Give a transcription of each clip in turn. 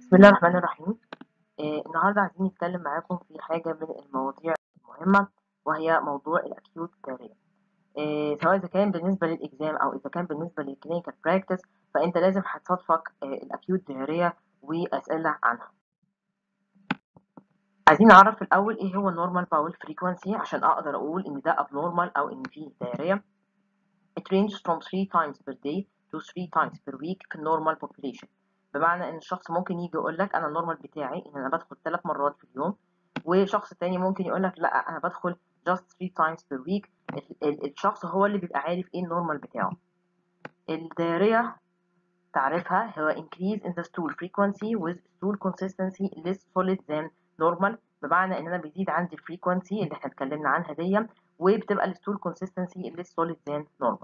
بسم الله الرحمن الرحيم آه النهارده عايزين نتكلم معاكم في حاجة من المواضيع المهمة وهي موضوع الأكيوت دايريا آه سواء إذا كان بالنسبة للإكزام أو إذا كان بالنسبة للكلينيكال براكتس فأنت لازم هتصادفك آه الأكيوت دايريا وأسئلة عنها عايزين نعرف الأول إيه هو النورمال باول فريكوانسي عشان أقدر أقول إن ده abnormal أو إن فيه دايريا It ranges from 3 times per day to 3 times per week في النورمال population بمعنى ان الشخص ممكن يجي يقول لك انا النورمال بتاعي ان انا بدخل ثلاث مرات في اليوم وشخص تاني ممكن يقول لك لا انا بدخل just 3 times per week الشخص هو اللي بيبقى عارف ايه النورمال بتاعه الدايريا تعرفها هو increase in the stool frequency with stool consistency less solid than normal بمعنى ان انا بيزيد عندي الفريكونسي اللي احنا اتكلمنا عنها دي وبتبقى الستول consistency less solid than normal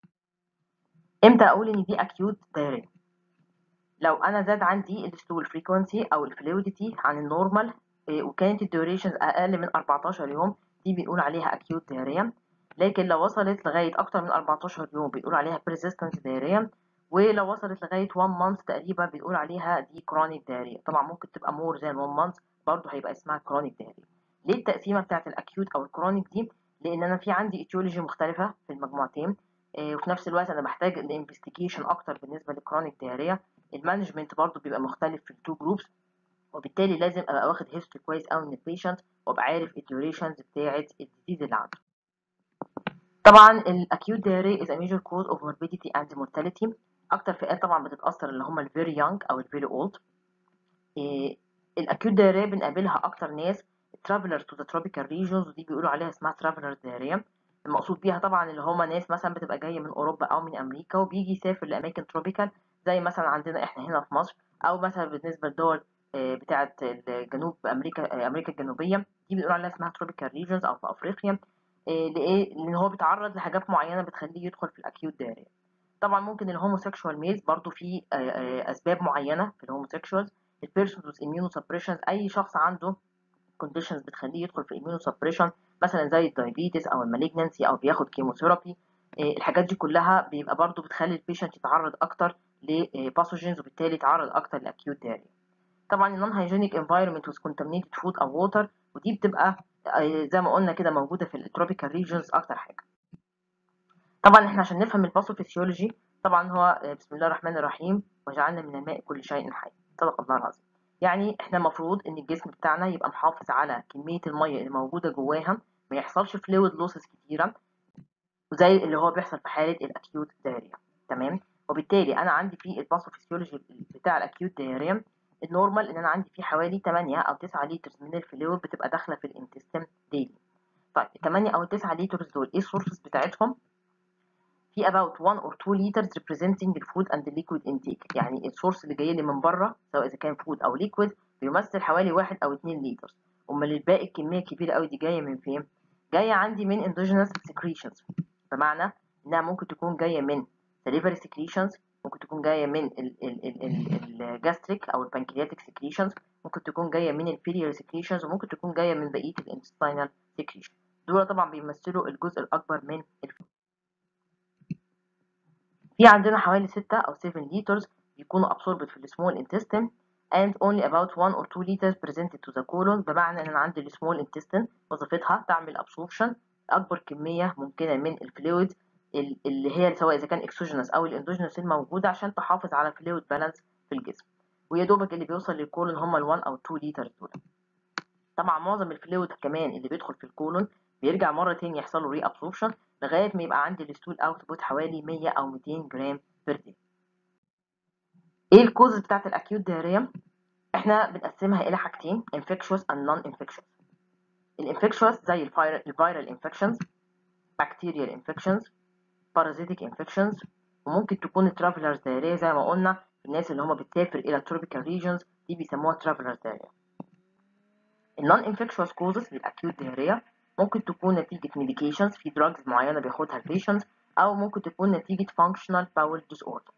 امتى اقول ان دي acute diarrhea لو انا زاد عندي الستول فريكونسي او الفلويدتي عن النورمال وكانت الديوريشنز اقل من 14 يوم دي بنقول عليها اكيوت دايريا لكن لو وصلت لغايه اكتر من 14 يوم بنقول عليها persistent دايريا ولو وصلت لغايه 1 مانث تقريبا بنقول عليها دي كرونيك دايريا طبعا ممكن تبقى مور ذان 1 مانث برضه هيبقى اسمها كرونيك دايريا ليه التقسيمه بتاعت الاكيوت او الكرونيك دي لان انا في عندي ايتيولوجي مختلفه في المجموعتين وفي نفس الوقت انا بحتاج الانفستيجيشن اكتر بالنسبه للكرونيك دايريا المانجمنت برضو بيبقى مختلف في التو جروبس وبالتالي لازم ابقى واخد هيستوري كويس قوي من البيشنت وابقى عارف الديوريشنز بتاعه الديزيز اللي عنده طبعا الاكيوت دايري از ا ميجر كوز اوف morbidity اند mortality اكتر فئات طبعا بتتاثر اللي هم الفيري يونج او الفيري اولد الاكيوت دايريا بنقابلها اكتر ناس travelers to the tropical regions ودي بيقولوا عليها اسمها travelers diarrhea المقصود بيها طبعا اللي هم ناس مثلا بتبقى جايه من اوروبا او من امريكا وبيجي يسافر لاماكن تروبيكال زي مثلا عندنا احنا هنا في مصر او مثلا بالنسبه للدول بتاعه الجنوب امريكا امريكا الجنوبيه دي بنقول عليها اسمها تروبيكال ريجنز او في افريقيا لايه لان هو بيتعرض لحاجات معينه بتخليه يدخل في الاكيوت دايريا طبعا ممكن الهوموسيكشوال ميلز برضو في اسباب معينه في الهوموسيكشوالز البيرسونز with immunosuppressions اي شخص عنده كونديشنز بتخليه يدخل في immunosuppression مثلا زي الدايابيتس او المالجنسي او بياخد كيموثيرابي الحاجات دي كلها بيبقى برضو بتخلي البيشنت يتعرض اكتر لباثوجينز وبالتالي يتعرض اكتر لاكيوت دايريا طبعا النون هايجينيك انفايرمنت with contaminated food او water ودي بتبقى زي ما قلنا كده موجوده في التروبيكال ريجنز اكتر حاجه طبعا احنا عشان نفهم الباثوفيسيولوجي طبعا هو بسم الله الرحمن الرحيم وجعلنا من الماء كل شيء حي صدق الله العظيم يعني احنا المفروض ان الجسم بتاعنا يبقى محافظ على كميه الميه اللي موجوده جواها ما يحصلش فلويد لوسز كتيره زي اللي هو بيحصل في حاله الاكيوت دايريا تمام وبالتالي انا عندي في الباثوفيسيولوجي بتاع الاكيوت دايريا النورمال ان انا عندي فيه حوالي 8 او 9 لتر من الفلويد بتبقى داخله في الانتستين ديلي طيب ال 8 او 9 لتر دول ايه السورسز بتاعتهم في about 1 or 2 liters representing the food and the liquid intake يعني السورس اللي جاي لي من بره سواء اذا كان فود او liquid بيمثل حوالي 1 او 2 لتر امال الباقي الكميه الكبيره قوي دي جايه من فين جايه عندي من endogenous secretions بمعنى انها ممكن تكون جايه من salivary secretions ممكن تكون جايه من الجاستريك او البنكرياتيك secretions ممكن تكون جايه من البيلياري secretions وممكن تكون جايه من بقيه الانتستينال secretions دول طبعا بيمثلوا الجزء الاكبر من الفود في عندنا حوالي 6 أو 7 liters بيكونوا absorbed في السمول intestine and only about 1 or 2 liters presented to the colon بمعنى ان انا عندي السمول intestine وظيفتها تعمل absorption اكبر كميه ممكنه من الفلويد اللي هي سواء اذا كان اكسوجينوس او الاندوجينوس الموجوده عشان تحافظ على فلويد بالانس في الجسم ويا دوبك اللي بيوصل للكولون هم ال 1 او 2 لتر دول طبعا معظم الفلويد كمان اللي بيدخل في الكولون بيرجع مره تاني يحصل له ري ابسوربشن لغايه ما يبقى عندي الستول اوتبوت حوالي 100 او 200 جرام بير دي ايه الكوزز بتاعت الاكيوت دايريا احنا بنقسمها الى حاجتين infectious and non infectious الانفكشوس زي الفيرال انفكشنز بكتيريال انفكشنز بارازيتيك انفكشنز وممكن تكون الترافلرز دايريا زي ما قلنا الناس اللي هم بتسافر الى التروبيكال ريجنز دي بيسموها ترافلرز دايريا النون انفكشوس كوزز للاكيوت دايريا ممكن تكون نتيجة ميديكيشنز في دراجز معينة بياخدها البيشنتس أو ممكن تكون نتيجة functional bowel disorder.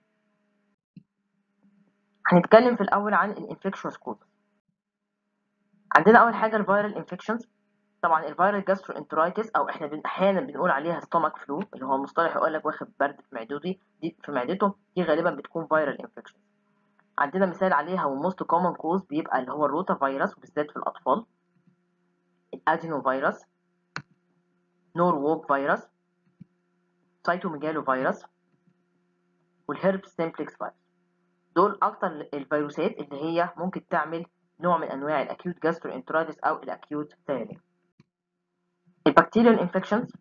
هنتكلم في الأول عن الانفكشوس كوز. عندنا أول حاجة الفيرال انفكشنز طبعا الفيرال جاستروانترايتس أو إحنا أحيانا بنقول عليها ستومك فلو اللي هو مصطلح يقول لك واخد برد في معدتي دي في معدته دي غالبا بتكون فيرال انفكشنز. عندنا مثال عليها وموست كومن كوز بيبقى اللي هو الروتا فيروس وبالذات في الأطفال الأدينو فيروس نور ووك فيروس سايتوميجالو فيروس والهيرب سيمبلكس فيروس دول أكتر الفيروسات اللي هي ممكن تعمل نوع من أنواع الأكيوت جاستروانترايتس أو الأكيوت دايريا البكتيريال انفكشنز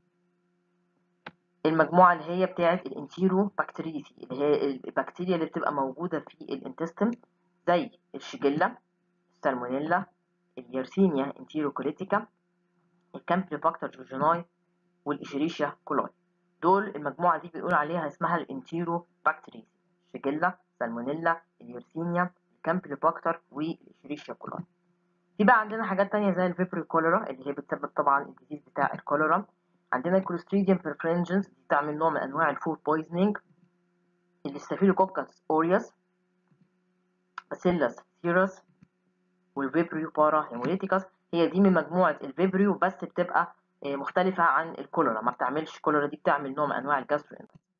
المجموعة اللي هي بتاعة الانتيرو بكتيريسي اللي هي البكتيريا اللي بتبقى موجودة في الانتستم زي الشيجيلا السالمونيلا اليرسينيا انتيروكوليتيكا الكامبليباكتر جوجيناي والإشريشيا كولاي دول المجموعة دي بيقول عليها اسمها الانتيرو بكتيريسي الشيجيلا السالمونيلا اليرسينيا الكامبليباكتر والإشريشيا كولاي في بقى عندنا حاجات تانية زي الفيبري كوليرا اللي هي بتسبب طبعا الديزيز بتاع الكوليرا عندنا الكوليستريديوم بيرفرنجنس دي بتعمل نوع من انواع الفود بويزنينج الاستافيلوكوكس اوريوس باسيلاس سيروس والفيبريو بارا هيموليتيكاس هي دي من مجموعة الفيبريو بس بتبقى مختلفة عن الكوليرا ما بتعملش كوليرا دي بتعمل نوع من انواع الجاسترو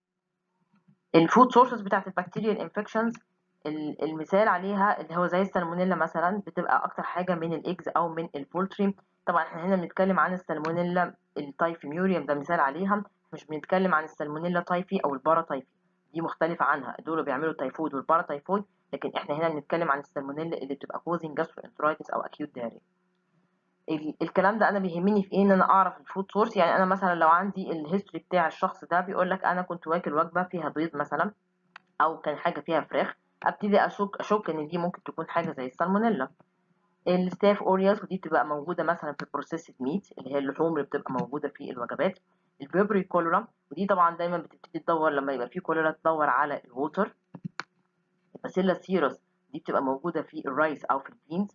الفود سورسز بتاعت البكتيريال انفكشنز المثال عليها اللي هو زي السالمونيلا مثلا بتبقى اكتر حاجه من الايجز او من البولتري طبعا احنا هنا بنتكلم عن السالمونيلا التايفيميوريوم ده مثال عليها مش بنتكلم عن السالمونيلا تايفي او البارا تايفي دي مختلفه عنها دول بيعملوا تايفود والبارا تايفود لكن احنا هنا بنتكلم عن السالمونيلا اللي بتبقى كوزنج جاستروانترايتس او اكيوت داري الكلام ده انا بيهمني في ايه ان انا اعرف الفود سورس يعني انا مثلا لو عندي الهيستوري بتاع الشخص ده بيقول لك انا كنت واكل وجبه فيها بيض مثلا او كان حاجه فيها فراخ ابتدي اشك اشك ان دي ممكن تكون حاجه زي السالمونيلا الستاف اوريوس ودي بتبقى موجوده مثلا في البروسيسد ميت اللي هي اللحوم اللي بتبقى موجوده في الوجبات البيبري كوليرا ودي طبعا دايما بتبتدي تدور لما يبقى في كوليرا تدور على الووتر الباسيلا سيروس دي بتبقى موجوده في الرايس او في البينز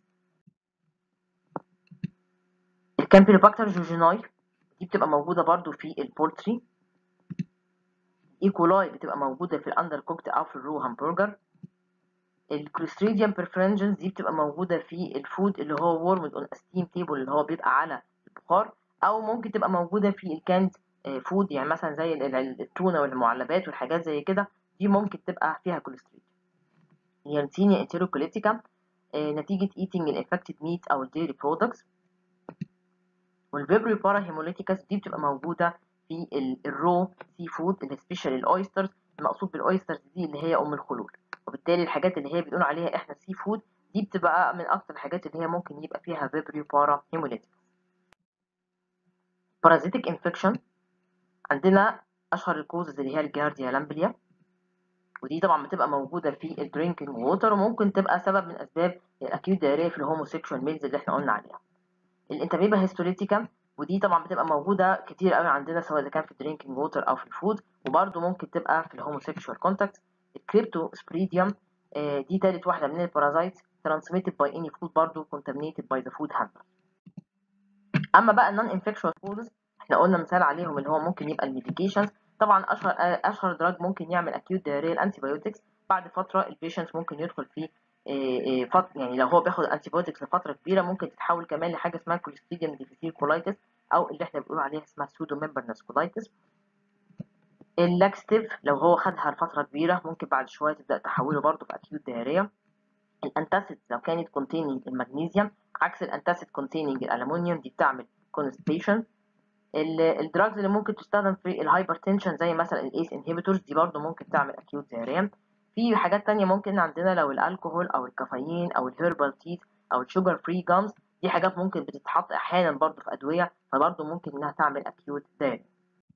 الكامبيلوباكتر جوجيناي دي بتبقى موجوده برضو في البولتري ايكولاي بتبقى موجوده في الاندر كوكت او في الرو همبرجر الكلوستريديوم بيرفرنجنز دي بتبقى موجودة في الفود اللي هو وورمد اون ستيم تيبل اللي هو بيبقى على البخار أو ممكن تبقى موجودة في الكاند فود يعني مثلا زي التونة والمعلبات والحاجات زي كده دي ممكن تبقى فيها كوليسترول يرتينيا انتيروكوليتيكا نتيجة eating الانفكتد ميت أو الديري برودكتس والفيبري بارا هيموليتيكاس دي بتبقى موجودة في الرو سي فود اللي سبيشال الاويسترز المقصود بالاويسترز دي اللي هي ام الخلول وبالتالي الحاجات اللي هي بنقول عليها احنا سي فود دي بتبقى من اكتر الحاجات اللي هي ممكن يبقى فيها فيبري بارا هيموليتيكس بارازيتيك انفكشن عندنا اشهر الكوزز اللي هي الجارديا لامبليا ودي طبعا بتبقى موجوده في الدرينكينج ووتر وممكن تبقى سبب من اسباب الاكيوت دايريه في الهوموسيكشوال ميلز اللي احنا قلنا عليها الانتاميبا هيستوليتيكا ودي طبعا بتبقى موجوده كتير قوي عندنا سواء اذا كان في الدرينكينج ووتر او في الفود وبرده ممكن تبقى في الهوموسيكشوال كونتاكت الكريبتو سبريديوم دي تالت واحده من البارازايتس transmitted by any food برضه contaminated by the food handler اما بقى النون انفكشوال كوزز احنا قلنا مثال عليهم اللي هو ممكن يبقى الميديكيشنز طبعا اشهر اشهر دراج ممكن يعمل اكيوت دايريا الانتي بايوتكس بعد فتره البيشنت ممكن يدخل في فترة يعني لو هو بياخد انتي بايوتكس لفتره كبيره ممكن تتحول كمان لحاجه اسمها كوليستيديوم ديفيسيل كولايتس او اللي احنا بنقول عليها اسمها سودو ممبرنس كولايتس اللاكستيف لو هو خدها لفتره كبيره ممكن بعد شويه تبدا تحوله برضه في اكيوت دايريا الانتاسيد لو كانت containing المغنيسيوم عكس الانتاسيد containing الالومنيوم دي بتعمل constipation الدراجز اللي ممكن تستخدم في الهايبرتنشن زي مثلا الايس انهبيتورز دي برضه ممكن تعمل اكيوت دايريا في حاجات تانية ممكن عندنا لو الالكوهول او الكافيين او الهيربال تيت او الشوجر فري جامز دي حاجات ممكن بتتحط احيانا برضه في ادويه فبرضه ممكن انها تعمل اكيوت دايريا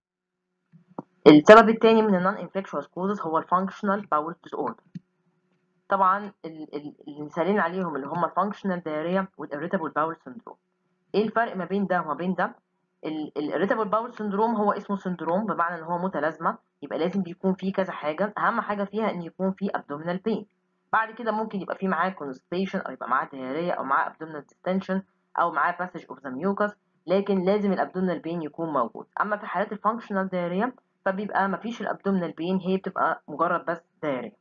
السبب التاني من النون انفكشوس كوزز هو الفانكشنال باول ديس اوردر طبعا المثالين عليهم اللي هم الفانكشنال دايريا والاريتابل باول سندروم ايه الفرق ما بين ده وما بين ده الاريتابل باول سندروم هو اسمه سندروم بمعنى ان هو متلازمه يبقى لازم بيكون فيه كذا حاجه اهم حاجه فيها ان يكون فيه ابدومينال بين بعد كده ممكن يبقى فيه معاه كونستيشن او يبقى معاه دياريه او معاه ابدومينال ديستنشن او معاه باسج اوف ذا ميوكس لكن لازم الابدومينال بين يكون موجود اما في حالات الفانكشنال دايريا فبيبقى مفيش الابدومينال بين هي بتبقى مجرد بس دايريا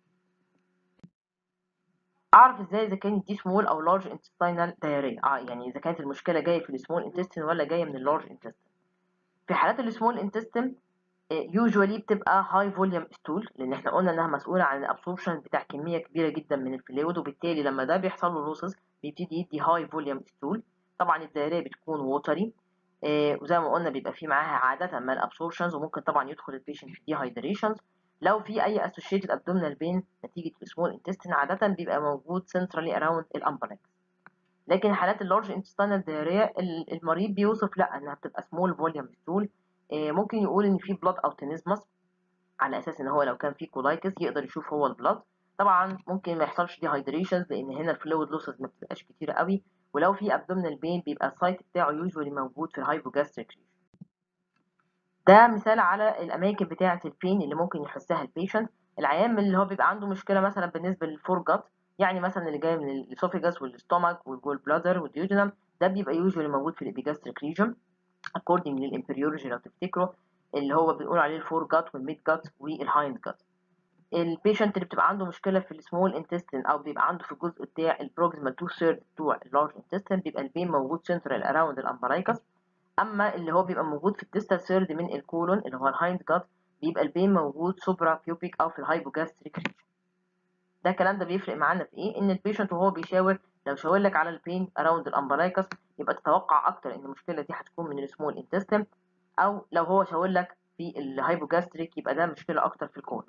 اعرف ازاي اذا كانت دي سمول او لارج انتستينال دايريا اه يعني اذا كانت المشكله جايه في السمول انتستين ولا جايه من اللارج انتستين في حالات السمول انتستين يوجوالي بتبقى هاي فوليوم ستول لان احنا قلنا انها مسؤوله عن الابسوربشن بتاع كميه كبيره جدا من الفلويد وبالتالي لما ده بيحصل له لوسز بيبتدي يدي هاي فوليوم ستول طبعا الدايريه بتكون ووتري آه وزي ما قلنا بيبقى في معاها عاده مال ابسوربشنز وممكن طبعا يدخل البيشنت في ديهايدريشنز لو في اي اسوشيتد ابدومينال بين نتيجه السمول انتستين عاده بيبقى موجود سنترالي اراوند الامبريكس لكن حالات اللارج انتستينال دايريا المريض بيوصف لا انها بتبقى سمول فوليوم ستول ممكن يقول ان في بلاد او تينيزمس على اساس ان هو لو كان في كولايتس يقدر يشوف هو البلاد طبعا ممكن ما يحصلش ديهايدريشنز لان هنا الفلويد لوسز ما بتبقاش كتيره قوي ولو في ابدومينال بين بيبقى السايت بتاعه يوجوالي موجود في الهايبوجاستريك ده مثال على الاماكن بتاعه البين اللي ممكن يحسها البيشنت العيان من اللي هو بيبقى عنده مشكله مثلا بالنسبه للفورجات يعني مثلا اللي جاي من الاسوفيجاس والاستومك والجول بلادر والديودينم ده بيبقى يوجوالي موجود في الابيجاستريك ريجن اكوردنج للامبريولوجي لو تفتكروا اللي هو بنقول عليه الفور جات والميد جات والهايند جات البيشنت اللي بتبقى عنده مشكله في السمول انتستين او بيبقى عنده في الجزء بتاع البروكسيمال تو ثيرد بتوع اللارج انتستين بيبقى البين موجود سنترال اراوند الامبرايكس اما اللي هو بيبقى موجود في الديستال ثيرد من الكولون اللي هو الهايند جات بيبقى البين موجود سوبرا بيوبيك او في الهايبوجاستريك ريجن ده الكلام ده بيفرق معانا في ايه ان البيشنت وهو بيشاور لو شاور لك على البين اراوند الامبرايكس يبقى تتوقع اكتر ان المشكله دي هتكون من السمول انتستين او لو هو شاور لك في الهايبوجاستريك يبقى ده مشكله اكتر في الكون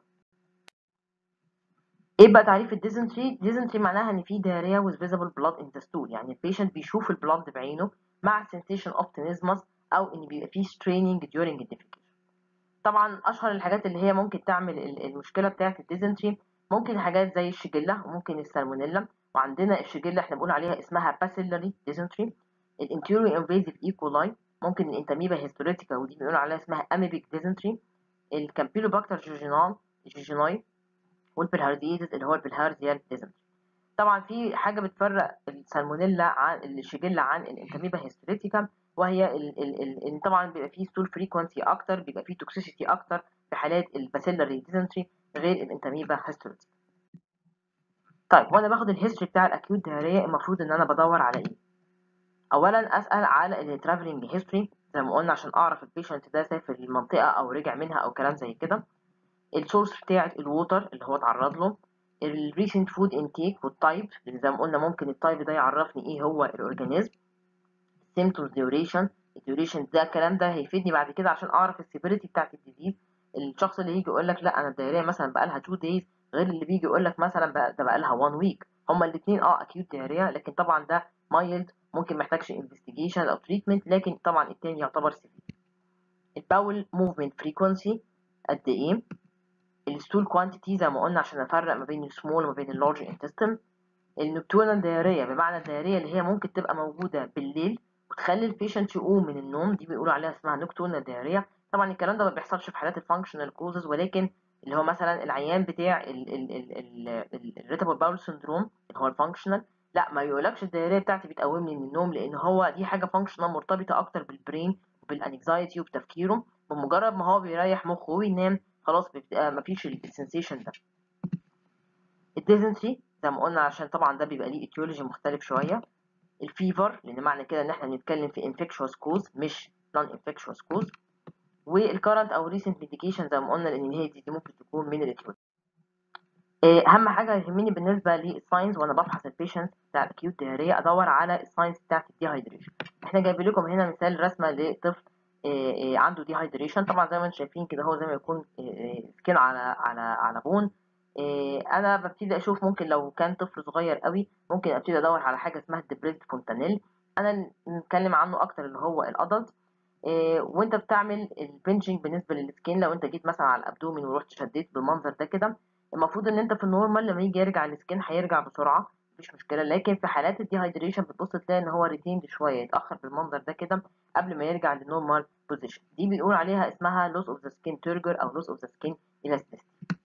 ايه بقى تعريف الديزنتري ديزنتري معناها ان في دايريا with visible blood in the stool يعني البيشنت بيشوف البلاد بعينه مع sensation of tenesmus او ان بيبقى فيه straining during الديفيكيشن طبعا اشهر الحاجات اللي هي ممكن تعمل المشكله بتاعه الديزنتري ممكن حاجات زي الشجله وممكن السالمونيلا وعندنا الشجله احنا بنقول عليها اسمها باسيلاري ديزنتري الانتيريو انفيزيف ايكولاي ممكن الانتاميبا هيستوريتيكا ودي بنقول عليها اسمها اميبيك ديزنتري الكامبيلوباكتر جوجينال جوجيناي والبلهارديتس اللي هو البلهارديال ديزنتري طبعا في حاجه بتفرق السالمونيلا عن الشجله عن الانتاميبا هيستوريتيكا وهي ال ال ال ال طبعا بيبقى فيه ستول فريكونسي اكتر بيبقى فيه توكسيسيتي اكتر في حالات الباسيلاري ديزنتري غير الانتاميبا هيستوريتيكا طيب وانا باخد الهيستوري بتاع الاكيوت دهريه المفروض ان انا بدور على ايه اولا اسال على الترافلنج هيستوري زي ما قلنا عشان اعرف البيشنت ده سافر المنطقه او رجع منها او كلام زي كده السورس بتاعه الووتر اللي هو اتعرض له الريسنت فود انتيك والتايب لان زي ما قلنا ممكن التايب ده يعرفني ايه هو الاورجانيزم symptoms duration الديوريشن ده الكلام ده هيفيدني بعد كده عشان اعرف السيفيريتي بتاعت الديزيز الشخص اللي يجي يقول لك لا انا الدايريه مثلا بقى لها 2 دايز غير اللي بيجي يقول لك مثلا بقى ده بقى لها 1 ويك هما الاثنين اه اكيوت دايريه لكن طبعا ده مايلد ممكن محتاجش انفستيجيشن او تريتمنت لكن طبعا التاني يعتبر سيفير الباول موفمنت فريكونسي قد ايه الستول كوانتيتي زي ما قلنا عشان افرق ما بين السمول وما بين اللارج انتستين النكتورنال دايريه بمعنى الدايريه اللي هي ممكن تبقى موجوده بالليل وتخلي البيشنت يقوم من النوم دي بيقولوا عليها اسمها نكتورنال دايريه طبعا الكلام ده ما بيحصلش في حالات الفانكشنال كوزز ولكن اللي هو مثلا العيان بتاع الريتابل باول سندروم اللي هو الفانكشنال لا ما يقولكش الدايريه بتاعتي بتقومني من النوم لان هو دي حاجه فانكشنال مرتبطه اكتر بالبرين وبالانكزايتي وبتفكيره بمجرد ما هو بيريح مخه وينام خلاص بيبقى مفيش السنسيشن ده الديزنتري زي ما قلنا عشان طبعا ده بيبقى ليه ايتيولوجي مختلف شويه الفيفر لان معنى كده ان احنا بنتكلم في انفكشوس كوز مش نون انفكشوس كوز والكرنت او ريسنت ميديكيشن زي ما قلنا لان هي دي, دي ممكن تكون من الايتيولوجي اهم حاجه يهمني بالنسبه للساينز وانا بفحص البيشنت بتاع الاكيوت دياريه ادور على الساينز بتاعت الديهايدريشن احنا جايبين لكم هنا مثال رسمه لطفل عنده ديهايدريشن طبعا زي ما انتم شايفين كده هو زي ما يكون سكين على على على بون انا ببتدي اشوف ممكن لو كان طفل صغير قوي ممكن ابتدي ادور على حاجه اسمها الدبريد فونتانيل انا نتكلم عنه اكتر اللي هو الادلت وانت بتعمل البنشنج بالنسبه للسكين لو انت جيت مثلا على الابدومين ورحت شديت بالمنظر ده كده المفروض ان انت في النورمال لما يجي يرجع السكين هيرجع بسرعه مفيش مشكله لكن في حالات الديهايدريشن بتبص تلاقي ان هو ريتيند شويه يتاخر بالمنظر ده كده قبل ما يرجع للنورمال بوزيشن دي بنقول عليها اسمها لوس اوف ذا سكين تيرجر او لوس اوف ذا سكين الاستيستي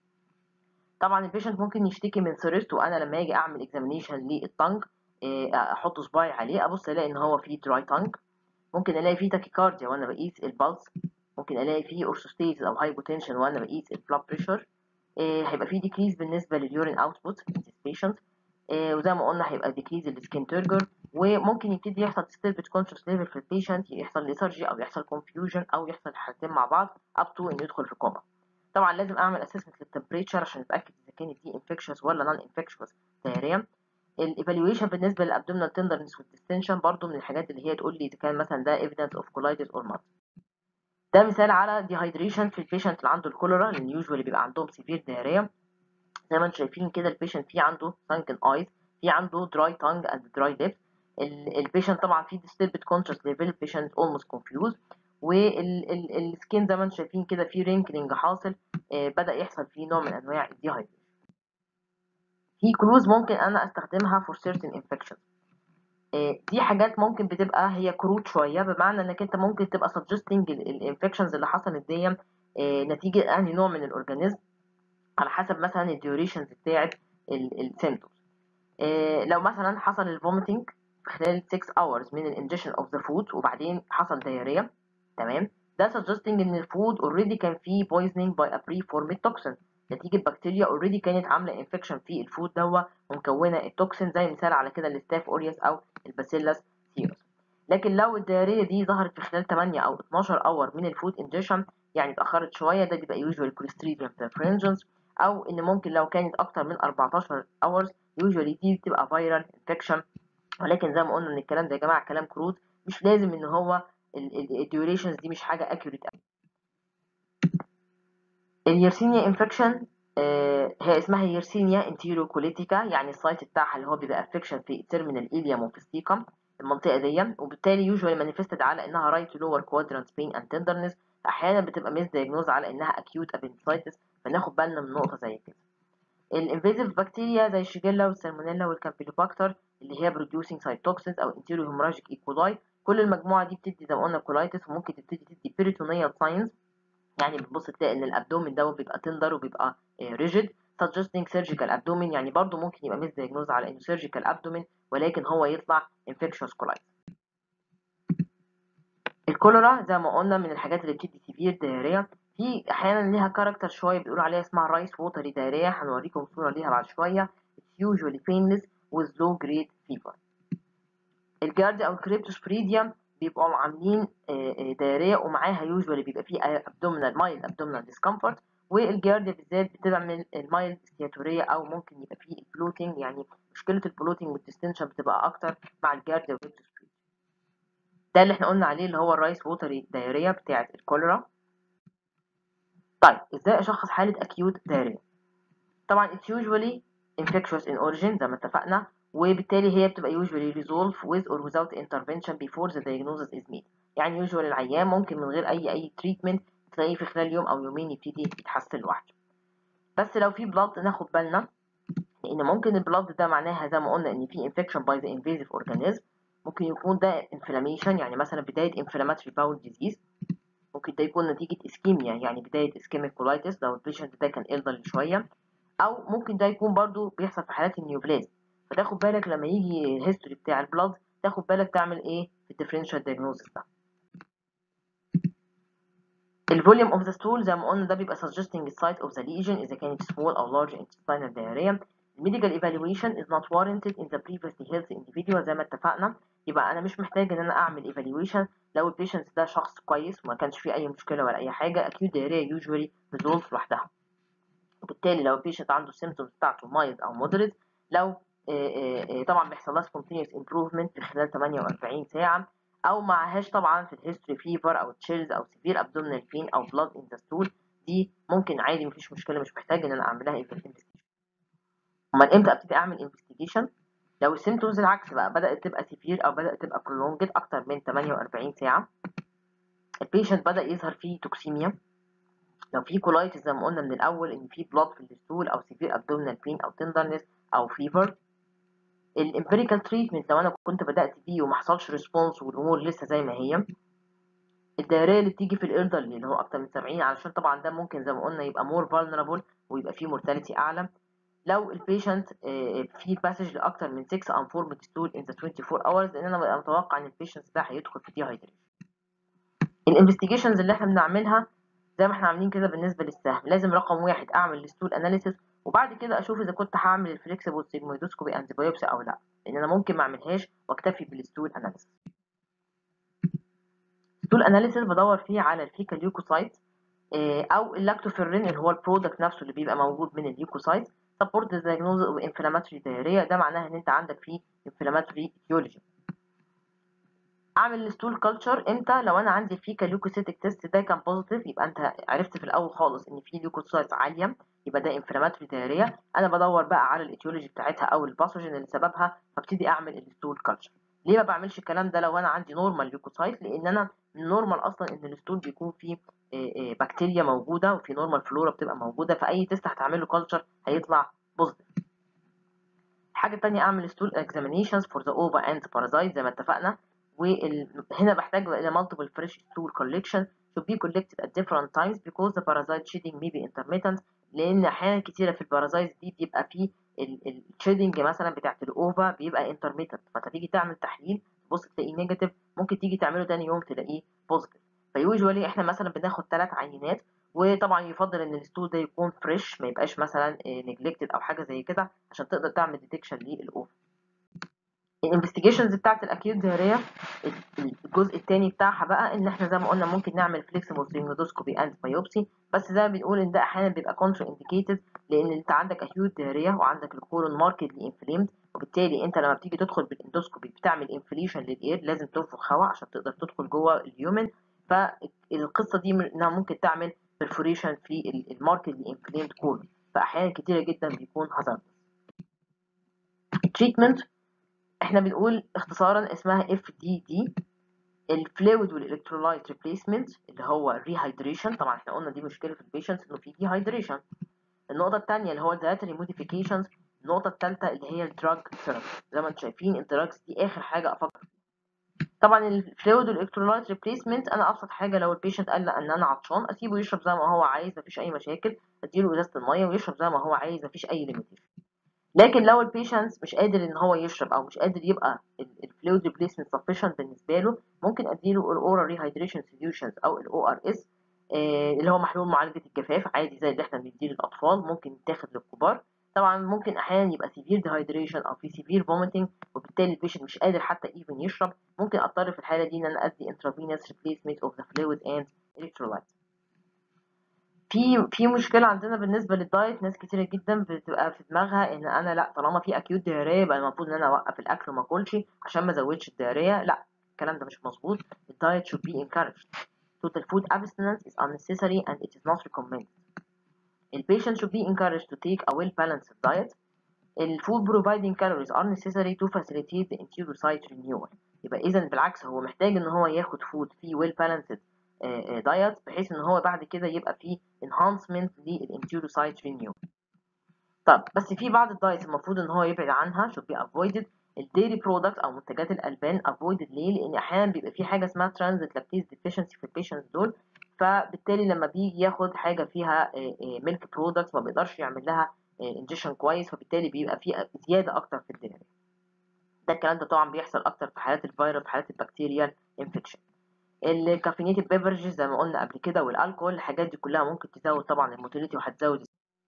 طبعا البيشنت ممكن يشتكي من ثيرست وانا لما اجي اعمل اكزامينيشن للتانج احط صباعي عليه ابص الاقي ان هو فيه دراي تانج ممكن الاقي فيه تاكيكارديا وانا بقيس البلس ممكن الاقي فيه اورثوستيز او هايبوتنشن وانا بقيس البلاد بريشر هيبقى فيه ديكريز بالنسبه لليورين اوتبوت في البيشنت وزي ما قلنا هيبقى ديكريز السكين تيرجر وممكن يبتدي يحصل disturbed conscious level في البيشنت يحصل ليثارجي او يحصل confusion او يحصل الحالتين مع بعض up to انه يدخل في كوما طبعا لازم اعمل اسسمنت للتمبريتشر عشان اتاكد اذا كانت دي انفكشنز ولا نون انفكشنز دايريا الايفالويشن بالنسبه للابدومينال تندرنس والديستنشن برضو من الحاجات اللي هي تقول لي اذا كان مثلا ده evidence of colitis or not ده مثال على dehydration في البيشنت اللي عنده الكوليرا لان يوجوالي بيبقى عندهم سيفير دايريا زي ما انتم شايفين كده البيشنت في عنده sunken eyes في عنده dry tongue and dry lips البيشنت طبعا في disturbed conscious level البيشنت almost confused والسكين زي ما انتم شايفين كده في رينكلينج حاصل آه بدا يحصل فيه نوع من انواع الديهايدريشن في كروز ممكن انا استخدمها for certain infections آه دي حاجات ممكن بتبقى هي كروت شويه بمعنى انك انت ممكن تبقى suggesting الانفكشنز اللي حصلت دي آه نتيجه انهي نوع من الاورجانيزم على حسب مثلا الديوريشنز بتاعه السيمتومز لو مثلا حصل الفوميتنج في خلال 6 hours من الانجكشن اوف ذا فود وبعدين حصل دايريا تمام ده suggesting ان الفود اوريدي كان فيه poisoning by a pre-formed toxin نتيجه بكتيريا اوريدي كانت عامله انفكشن في الفود دوا ومكونه التوكسين زي مثال على كده الستاف اوريوس او الباسيلاس سيروس لكن لو الدايريه دي ظهرت في خلال 8 او 12 اور من الفود انجكشن يعني اتاخرت شويه ده بيبقى يوجوال كوليستريديوم بريفرنجنس او ان ممكن لو كانت اكتر من 14 اورز يوجوالي دي بتبقى فيرال انفكشن ولكن زي ما قلنا ان الكلام ده يا جماعه كلام كروت مش لازم ان هو الديوريشنز دي مش حاجه اكيوريت قوي اليرسينيا انفكشن آه هي اسمها يرسينيا انتيروكوليتيكا يعني السايت بتاعها اللي هو بيبقى افكشن في التيرمينال ايليوم وفيستيكم المنطقه دي وبالتالي يوجوالي مانيفستد على انها رايت لور كوادرانت بين اند تندرنس احيانا بتبقى ميس دايجنوز على انها اكيوت ابنسايتس فناخد بالنا من نقطه زي كده الانفيزيف بكتيريا زي الشيجيلا والسالمونيلا والكامبيلوباكتر اللي هي بروديوسينج سايتوكسينز او انتيريو هيموراجيك ايكولاي كل المجموعه دي بتدي زي ما قلنا كولايتس وممكن تبتدي تدي بيريتونيال ساينز يعني بتبص تلاقي ان الابدومين ده بيبقى تندر وبيبقى ريجيد suggesting surgical abdomen يعني برضو ممكن يبقى ميس دايجنوز على انه surgical abdomen ولكن هو يطلع infectious colitis الكوليرا زي ما قلنا من الحاجات اللي بتدي سيفير دايريا في احيانا ليها كاركتر شويه بيقولوا عليها اسمها رايس ووتري دايريا هنوريكم صوره ليها بعد شويه it's usually painless with low grade fever الجارد او الكريبتوسبريديوم بيبقوا عاملين دايريا ومعاها يوجوالي بيبقى فيه ابدومينال مايلد ابدومينال ديسكمفورت والجارديا بالذات بتعمل المايلد استياتورية او ممكن يبقى فيه البلوتنج يعني مشكله البلوتنج والديستنشن بتبقى اكتر مع الجارديا والكريبتوسبريديوم ده اللي احنا قلنا عليه اللي هو الرايس ووتري دايريا بتاعه الكوليرا طيب ازاي اشخص حاله acute diarrhea طبعا it's usually infectious in origin زي ما اتفقنا وبالتالي هي بتبقى usually resolved with or without intervention before the diagnosis is made يعني usually العيان ممكن من غير اي اي treatment تلاقيه في خلال يوم او يومين يبتدي يتحسن لوحده بس لو في blood ناخد بالنا لان ممكن البلاد ده معناها زي ما قلنا ان في infection by the invasive organism ممكن يكون ده inflammation يعني مثلا بدايه inflammatory bowel disease ممكن ده يكون نتيجة اسكيميا يعني بداية اسكيميك كولايتس لو البيشنت ده كان إلدرلي شوية أو ممكن ده يكون برضو بيحصل في حالات النيوبلازم فتاخد بالك لما يجي الهيستوري بتاع البلاد تاخد بالك تعمل إيه في الديفرنشال دايجنوزس ده الفوليوم اوف ذا ستول زي ما قلنا ده بيبقى suggesting the site of the lesion إذا كانت small أو large intestinal diarrhea الميديكال evaluation is not warranted in the previously healthy individual زي ما اتفقنا يبقى انا مش محتاج ان انا اعمل evaluation لو البيشنت ده شخص كويس وما كانش فيه اي مشكله ولا اي حاجه acute diarrhea usually resolve لوحدها وبالتالي لو البيشنت عنده symptoms بتاعته mild او moderate لو طبعا بيحصل لها spontaneous improvement في خلال 48 ساعه او معهاش طبعا في الهيستوري فيفر او تشيلز او severe abdominal pain او blood in the stool دي ممكن عادي مفيش مشكله مش محتاج ان انا اعملها investigation امال امتى ابتدي اعمل انفستيجيشن لو السيمتومز العكس بقى بدات تبقى سيفير او بدات تبقى prolonged اكتر من 48 ساعه البيشنت بدا يظهر فيه توكسيميا لو في كولايتس زي ما قلنا من الاول ان في بلاد في الستول او سيفير ابدومينال بين او تندرنس او فيفر الامبيريكال تريتمنت لو انا كنت بدات بيه وما حصلش ريسبونس والامور لسه زي ما هي الدايريه اللي بتيجي في الالدرلي اللي هو اكتر من 70 علشان طبعا ده ممكن زي ما قلنا يبقى مور فولنربل ويبقى فيه مورتاليتي اعلى لو البيشنت في باسج لاكتر من 6 انفورمد ستول ان ذا 24 hours لان انا ببقى متوقع ان البيشنت ده هيدخل في ديهايدريشن الانفستيجيشنز اللي احنا بنعملها زي ما احنا عاملين كده بالنسبه للسهم لازم رقم واحد اعمل الستول اناليسيس وبعد كده اشوف اذا كنت هعمل الفليكسبل سيجمويدوسكوبي اند بايوبسي او لا لان انا ممكن ما اعملهاش واكتفي بالستول اناليسيس ستول اناليسيس بدور فيه على الفيكال ليوكوسايت او اللاكتوفيرين اللي هو البرودكت نفسه اللي بيبقى موجود من الليوكوسايت سبورت دايجنوز اوف انفلاماتوري دايريا ده معناها ان انت عندك فيه انفلاماتوري ايتيولوجي اعمل الستول كلتشر امتى لو انا عندي فيكا ليوكوسيتك تيست ده كان بوزيتيف يبقى انت عرفت في الاول خالص ان في ليوكوسايت عاليه يبقى ده انفلاماتوري دايريا انا بدور بقى على الايتيولوجي بتاعتها او الباثوجين اللي سببها فابتدي اعمل الستول كلتشر ليه ما بعملش الكلام ده لو انا عندي نورمال ليوكوسايت لان انا النورمال اصلا ان الستول بيكون فيه بكتيريا موجوده وفي نورمال فلورا بتبقى موجوده فاي تيست هتعمله كلتشر هيطلع بوزيتيف الحاجه الثانيه اعمل ستول اكزامينيشنز فور ذا اوفا اند بارازايت زي ما اتفقنا وهنا بحتاج الى multiple fresh stool collection should be collected at different times because the parasite shedding may be intermittent لان احيانا كتيره في البارازايت دي بيبقى فيه الشيدنج مثلا بتاعت الاوفا بيبقى انترميتنت فانت تيجي تعمل تحليل تبص تلاقيه نيجاتيف ممكن تيجي تعمله تاني يوم تلاقيه بوزيتيف فيوجوالي احنا مثلا بناخد ثلاث عينات وطبعا يفضل ان الستول ده يكون فريش ما يبقاش مثلا نيجلكتد او حاجه زي كده عشان تقدر تعمل ديتكشن للاوفا الانفستيجيشنز بتاعت الاكيوت دايريا الجزء الثاني بتاعها بقى ان احنا زي ما قلنا ممكن نعمل فليكسيبل سينودوسكوبي اند بايوبسي بس زي ما بنقول ان ده احيانا بيبقى كونترا انديكيتد لان انت عندك اكيوت دايريا وعندك الكولون ماركتلي انفليمد وبالتالي انت لما بتيجي تدخل بالاندوسكوبي بتعمل انفليشن للاير لازم تنفخ هواء عشان تقدر تدخل جوه اليومن فالقصه دي انها ممكن تعمل برفوريشن في الماركتلي انفليمد كولون فاحيانا كتيره جدا بيكون هازارد التريتمنت احنا بنقول اختصارا اسمها اف دي دي الفلويد والالكترولايت ريبليسمنت اللي هو الريهايدريشن طبعا احنا قلنا دي مشكله في البيشنتس انه في ديهايدريشن النقطه الثانيه اللي هو الدايتري موديفيكيشنز النقطه الثالثه اللي هي الدراج ثيرابي زي ما انتم شايفين الدراجز دي اخر حاجه افكر طبعا الفلويد والالكترولايت ريبليسمنت انا ابسط حاجه لو البيشنت قال ان انا عطشان اسيبه يشرب زي ما هو عايز مفيش اي مشاكل اديله ازازه الميه ويشرب زي ما هو عايز مفيش اي ليميتيشن لكن لو البيشنت مش قادر ان هو يشرب او مش قادر يبقى الفلويد ريبليسمنت سفيشنت بالنسبه له ممكن اديله الاورال ريهايدريشن سوليوشنز او الاو ار اس اللي هو محلول معالجه الجفاف عادي زي اللي احنا بنديه للاطفال ممكن يتاخد للكبار طبعا ممكن احيانا يبقى سيفير ديهايدريشن او في سيفير فوميتنج وبالتالي البيشنت مش قادر حتى ايفن يشرب ممكن اضطر في الحاله دي ان انا ادي intravenous replacement of the fluid and electrolytes في في مشكله عندنا بالنسبه للدايت ناس كتيره جدا بتبقى في دماغها ان انا لا طالما في اكيوت دياريه يبقى المفروض ان انا اوقف الاكل وما اكلش عشان ما ازودش الدياريه لا الكلام ده مش مظبوط الدايت should be encouraged total food abstinence is unnecessary and it is not recommended the patient should be encouraged to take a well balanced diet the food providing calories are necessary to facilitate the enterocyte renewal يبقى اذا بالعكس هو محتاج ان هو ياخد فود فيه well balanced دايت بحيث ان هو بعد كده يبقى فيه enhancement للانتيروسايت رينيو طب بس في بعض الدايت المفروض ان هو يبعد عنها should be avoided الديري برودكت او منتجات الالبان avoided ليه لان احيانا بيبقى في حاجه اسمها ترانزيت لاكتيز ديفيشنسي في البيشنتس دول فبالتالي لما بيجي ياخد حاجه فيها ميلك برودكت ما بيقدرش يعمل لها انجكشن كويس فبالتالي بيبقى في زياده اكتر في الديري ده الكلام ده طبعا بيحصل اكتر في حالات الفيروس في حالات البكتيريال انفكشن الكافينيتد بيفرجز زي ما قلنا قبل كده والالكول الحاجات دي كلها ممكن تزود طبعا الموتيليتي وهتزود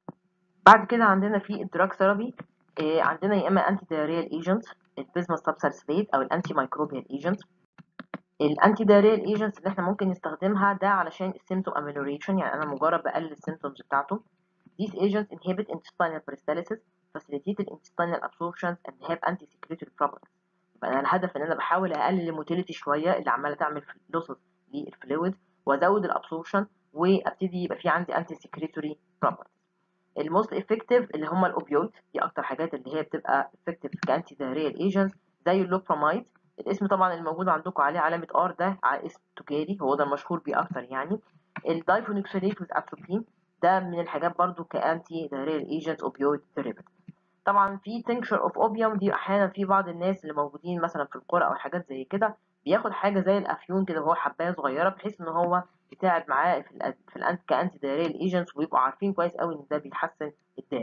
بعد كده عندنا في الدراج ثيرابي عندنا يا اما انتي دايريال ايجنت البيزما سبسالسفيت او الانتي مايكروبيال ايجنت الانتي دايريال ايجنتس اللي احنا ممكن نستخدمها ده علشان السيمتوم اميلوريشن يعني انا مجرد بقلل السيمتومز بتاعته These agents inhibit intestinal peristalsis, facilitate intestinal absorptions and have anti-secretory properties. يبقى انا الهدف ان انا بحاول اقلل الموتيليتي شويه اللي عماله تعمل لوسز للفلويد وازود الابسوربشن وابتدي يبقى في عندي انتي سكريتوري بروبرتيز الموست افكتيف اللي هم الاوبيويد دي اكتر حاجات اللي هي بتبقى افكتيف كانتي دايريال ايجنتس زي اللوبرامايد الاسم طبعا الموجود عندكم عليه علامه ار ده على اسم تجاري هو ده المشهور بيه اكتر يعني الدايفونيكسوليت وذ اتروبين ده من الحاجات برضو كانتي دايريال ايجنتس اوبيويد ديريفيتيف طبعا في تنكشر اوف اوبيوم دي احيانا في بعض الناس اللي موجودين مثلا في القرى او حاجات زي كده بياخد حاجه زي الافيون كده وهو حبايه صغيره بحيث ان هو يساعد معاه في ال في الانت كانتي دايريال ايجنتس ويبقوا عارفين كويس قوي ان ده بيحسن الداء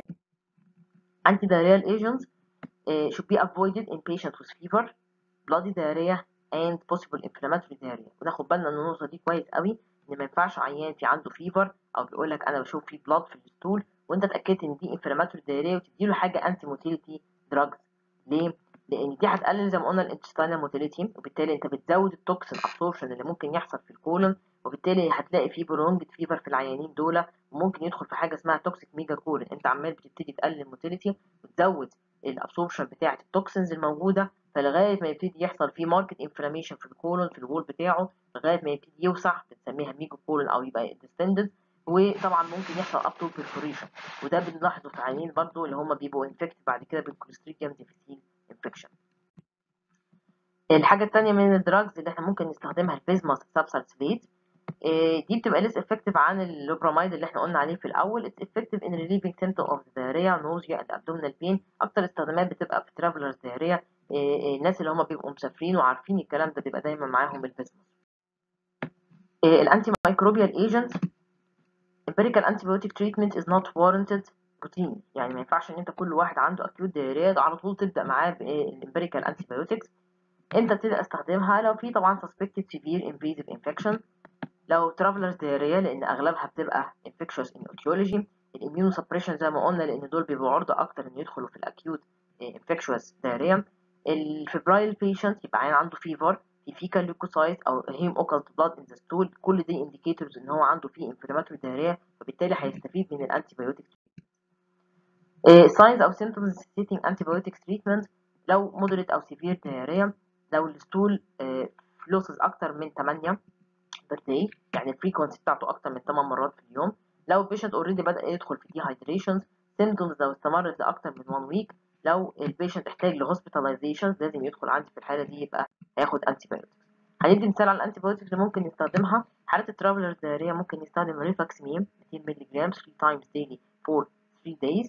انتي دايريال ايجنتس should be avoided in patients with fever bloody diarrhea and possible inflammatory diarrhea وناخد بالنا من النقطه دي كويس قوي ان ما ينفعش عيان في عنده فيفر او بيقول لك انا بشوف فيه بلاد في الستول وانت اتاكدت ان دي انفلاماتوري دايريه وتدي له حاجه انتي موتيليتي دراجز ليه لان دي هتقلل زي ما قلنا الانتستينال موتيليتي وبالتالي انت بتزود التوكسين ابسوربشن اللي ممكن يحصل في الكولون وبالتالي هتلاقي فيه برونجد فيفر في العيانين دول وممكن يدخل في حاجه اسمها توكسيك ميجا كولون انت عمال بتبتدي تقلل الموتيليتي وتزود الابسوربشن بتاعه التوكسينز الموجوده فلغايه ما يبتدي يحصل فيه ماركت انفلاميشن في الكولون في الوول بتاعه لغايه ما يبتدي يوسع بنسميها ميجا كولون او يبقى ديستندد وطبعا ممكن يحصل اب تو بيرفوريشن وده بنلاحظه في عيانين برضو اللي هم بيبقوا انفكت بعد كده بالكوليستريديوم ديفيسيل انفكشن الحاجه الثانيه من الدراجز اللي احنا ممكن نستخدمها البيزماس سابسالسفيت دي بتبقى ليس افكتيف عن اللوبراميد اللي احنا قلنا عليه في الاول اتس افكتيف ان ريليفينج symptom اوف diarrhea nausea and abdominal pain اكتر استخدامات بتبقى في ترافلرز diarrhea الناس اللي هم بيبقوا مسافرين وعارفين الكلام ده بيبقى دايما معاهم البيزماس الانتي مايكروبيال ايجنت empirical antibiotic treatment is not warranted routine يعني ما ينفعش ان انت كل واحد عنده acute diarrhea على طول تبدا معاه بالامبيريكال antibiotics امتى ابتدي استخدمها لو في طبعا suspected severe invasive infection لو travelers diarrhea لان اغلبها بتبقى infectious in etiology الاميونو سبريشن زي ما قلنا لان دول بيبقوا عرضه اكتر ان يدخلوا في الاكيوت infectious diarrhea الفبرايل بيشنت يبقى عين عنده فيفر في فيكال ليوكوسايت او هيم اوكلت بلاد ان ذا ستول كل دي انديكيتورز ان هو عنده فيه انفلاماتوري diarrhea فبالتالي هيستفيد من الانتي بايوتيك ساينز او symptoms necessitating antibiotics treatment لو moderate او severe diarrhea لو الستول فلوسز اكتر من 8 بير داي يعني الفريكونسي بتاعته اكتر من 8 مرات في اليوم لو البيشنت اوريدي بدا يدخل في ديهايدريشن symptoms لو استمرت لاكتر من 1 ويك لو البيشنت احتاج لهوسبيتاليزيشن لازم يدخل عندي في الحاله دي يبقى هياخد انتي بايوتكس هندي مثال على الانتي بايوتكس اللي ممكن نستخدمها حالة الترافلر دايريا ممكن نستخدم ريفاكسمين 200 مللي جرام 3 times daily for 3 days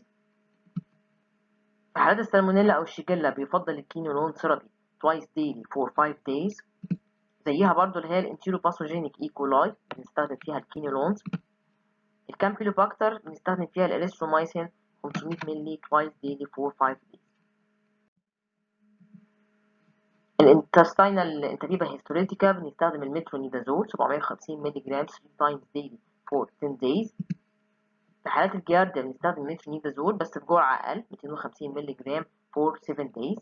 في حالات السالمونيلا او الشيجيلا بيفضل الكينولون ثيرابي twice daily for 5 days زيها برضو اللي هي الانتيرو باثوجينيك ايكولاي بنستخدم فيها الكينولونز الكامبيلوباكتر بنستخدم فيها الاريثرومايسين 500 مللي twice daily for 5 days الانتستينال انتريبا هيستوريتيكا بنستخدم المترونيدازول 750 مللي جرام 3 times daily for 10 days في حالات الجارديا بنستخدم المترونيدازول بس بجرعة أقل 250 مللي جرام for 7 days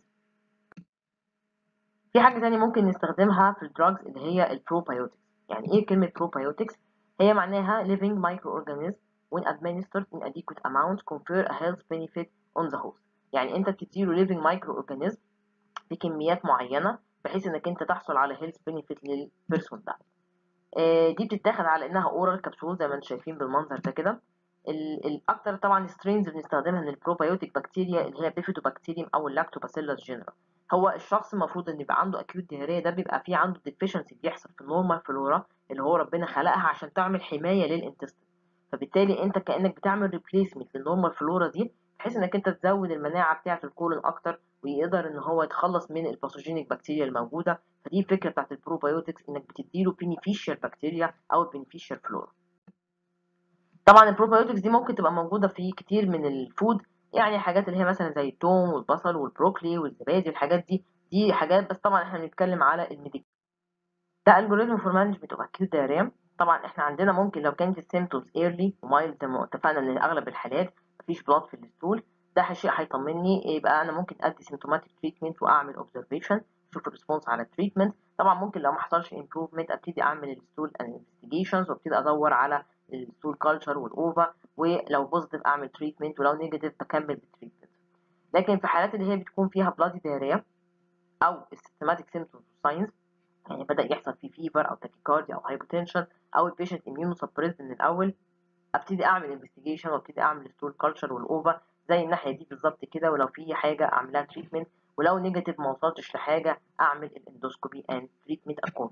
في حاجة تانية ممكن نستخدمها في الدراجز اللي هي البروبايوتكس يعني ايه كلمة بروبايوتكس هي معناها living microorganism when administered in adequate amount confer a health benefit on the host يعني انت بتديله living microorganism بكميات معينة بحيث انك انت تحصل على health benefit للبيرسون ده آه دي بتتاخد على انها اورال كبسول زي ما انتم شايفين بالمنظر ده كده الاكتر طبعا سترينز بنستخدمها من البروبايوتيك بكتيريا اللي هي بيفيدوبكتيريم او اللاكتوباسيلس جينرا هو الشخص المفروض ان يبقى عنده اكيوت دياريه ده بيبقى فيه عنده ديفيشنسي بيحصل في النورمال فلورا اللي هو ربنا خلقها عشان تعمل حمايه للانتستين فبالتالي انت كانك بتعمل ريبليسمنت للنورمال فلورا دي بحيث انك انت تزود المناعه بتاعه الكولون اكتر ويقدر ان هو يتخلص من الباثوجينيك بكتيريا الموجوده فدي الفكره بتاعه البروبايوتكس انك بتديله بينيفيشال بكتيريا او بينيفيشال فلورا طبعا البروبايوتكس دي ممكن تبقى موجوده في كتير من الفود يعني حاجات اللي هي مثلا زي التوم والبصل والبروكلي والزبادي الحاجات دي دي حاجات بس طبعا احنا بنتكلم على الميديكال ده الجوريزم فور مانجمنت اوف اكيوت دايريا طبعا احنا عندنا ممكن لو كانت السيمتومز ايرلي ومايلد زي ما اتفقنا ان اغلب الحالات مفيش بلاد في الستول ده شيء هيطمني يبقى انا ممكن ادي سيمتوماتيك تريتمنت واعمل اوبزرفيشن اشوف الريسبونس على التريتمنت طبعا ممكن لو ما حصلش امبروفمنت ابتدي اعمل الستول انفستيجيشنز وابتدي ادور على الستول كلتشر والاوفا ولو بوزيتيف اعمل تريتمنت ولو نيجاتيف بكمل بالتريتمنت لكن في حالات اللي هي بتكون فيها بلادي دايريا او السيستماتيك سيمتومز ساينز يعني بدا يحصل فيه فيفر او تاكيكارديا او هايبوتنشن او البيشنت اميونو سبريسد من الاول ابتدي اعمل انفستيجيشن وابتدي اعمل ستول كلتشر والاوفا زي الناحيه دي بالظبط كده ولو في حاجه اعملها تريتمنت ولو نيجاتيف ما وصلتش لحاجه اعمل الاندوسكوبي اند تريتمنت اكون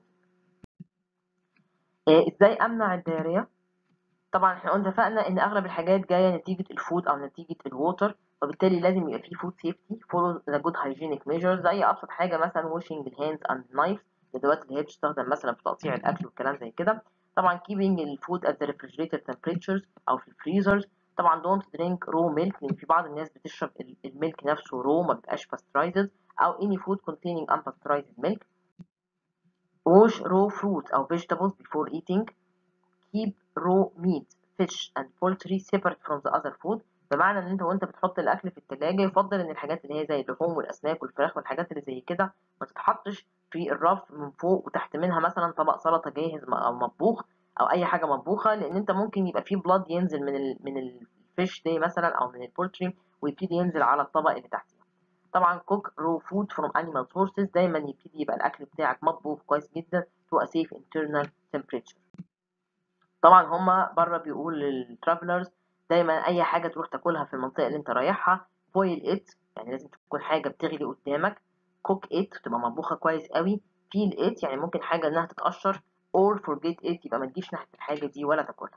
ازاي امنع الدايريا طبعا احنا قلنا اتفقنا ان اغلب الحاجات جايه نتيجه الفود او نتيجه الووتر وبالتالي لازم يبقى في فود سيفتي فولو ذا جود هايجينيك ميجرز زي ابسط حاجه مثلا واشنج الهاندز اند نايفز الادوات اللي هي بتستخدم مثلا في تقطيع الاكل والكلام زي كده طبعا keeping الفود at the refrigerator temperatures او في الفريزرز طبعا don't drink raw milk لان في بعض الناس بتشرب الميلك نفسه raw ما بيبقاش pasteurized او any food containing unpasteurized milk wash raw fruits او vegetables before eating keep raw meat fish and poultry separate from the other food بمعنى ان انت وانت بتحط الاكل في التلاجة يفضل ان الحاجات اللي هي زي اللحوم والاسماك والفراخ والحاجات اللي زي كده ما تتحطش في الرف من فوق وتحت منها مثلا طبق سلطه جاهز او مطبوخ او اي حاجه مطبوخه لان انت ممكن يبقى فيه بلاد ينزل من ال من الفيش دي مثلا او من البولتري ويبتدي ينزل على الطبق اللي تحتيه طبعا كوك رو فود فروم انيمال سورسز دايما يبتدي يبقى الاكل بتاعك مطبوخ كويس جدا تو ا سيف internal temperature طبعا هما بره بيقول للترافلرز دايما اي حاجه تروح تاكلها في المنطقه اللي انت رايحها بويل ات يعني لازم تكون حاجه بتغلي قدامك كوك ات تبقى مطبوخه كويس قوي بيل ات يعني ممكن حاجه انها تتقشر or forget it يبقى ما تجيش ناحيه الحاجه دي ولا تاكلها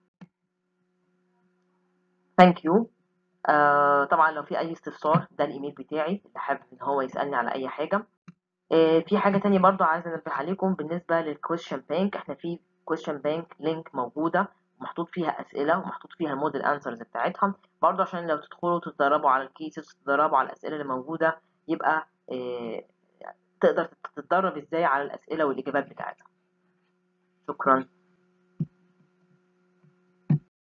ثانك يو آه طبعا لو في اي استفسار ده الايميل بتاعي اللي حابب ان هو يسالني على اي حاجه آه في حاجه تانية برضو عايزه انبه عليكم بالنسبه للكويشن بانك احنا في كويشن بانك لينك موجوده محطوط فيها اسئله ومحطوط فيها الموديل انسرز بتاعتهم برضو عشان لو تدخلوا تتدربوا على الكيسز تتدربوا على الاسئله اللي موجوده يبقى آه تقدر تتدرب ازاي على الاسئله والاجابات بتاعتها شكرا